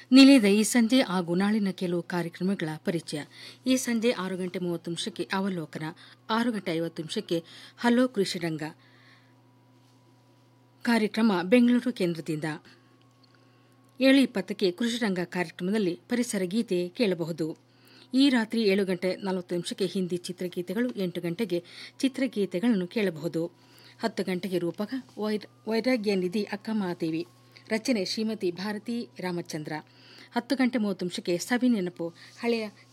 ನಿಲಿದ ಈ ಸಂಜೆ ಹಾಗೂ ನಾಳಿನ ಕೆಲವು ಕಾರ್ಯಕ್ರಮಗಳ ಪರಿಚಯ ಈ ಸಂಜೆ ಆರು ಗಂಟೆ ಮೂವತ್ತು ನಿಮಿಷಕ್ಕೆ ಅವಲೋಕನ ಆರು ಗಂಟೆ ಐವತ್ತು ನಿಮಿಷಕ್ಕೆ ಹಲೋ ಕೃಷಿರಂಗ ಕಾರ್ಯಕ್ರಮ ಬೆಂಗಳೂರು ಕೇಂದ್ರದಿಂದ ಏಳು ಇಪ್ಪತ್ತಕ್ಕೆ ಕೃಷಿರಂಗ ಕಾರ್ಯಕ್ರಮದಲ್ಲಿ ಪರಿಸರ ಗೀತೆ ಕೇಳಬಹುದು ಈ ರಾತ್ರಿ ಏಳು ಗಂಟೆ ನಲವತ್ತು ನಿಮಿಷಕ್ಕೆ ಹಿಂದಿ ಚಿತ್ರಗೀತೆಗಳು ಎಂಟು ಗಂಟೆಗೆ ಚಿತ್ರಗೀತೆಗಳನ್ನು ಕೇಳಬಹುದು ಹತ್ತು ಗಂಟೆಗೆ ರೂಪಕ ವೈರ್ ವೈರಾಗ್ಯ ನಿಧಿ ಅಕ್ಕಮಹಾದೇವಿ ರಚನೆ ಶ್ರೀಮತಿ ಭಾರತಿ ರಾಮಚಂದ್ರ ಹತ್ತು ಗಂಟೆ ಮೂವತ್ತು ನಿಮಿಷಕ್ಕೆ ಸವಿ ನೆನಪು ಹಳೆಯ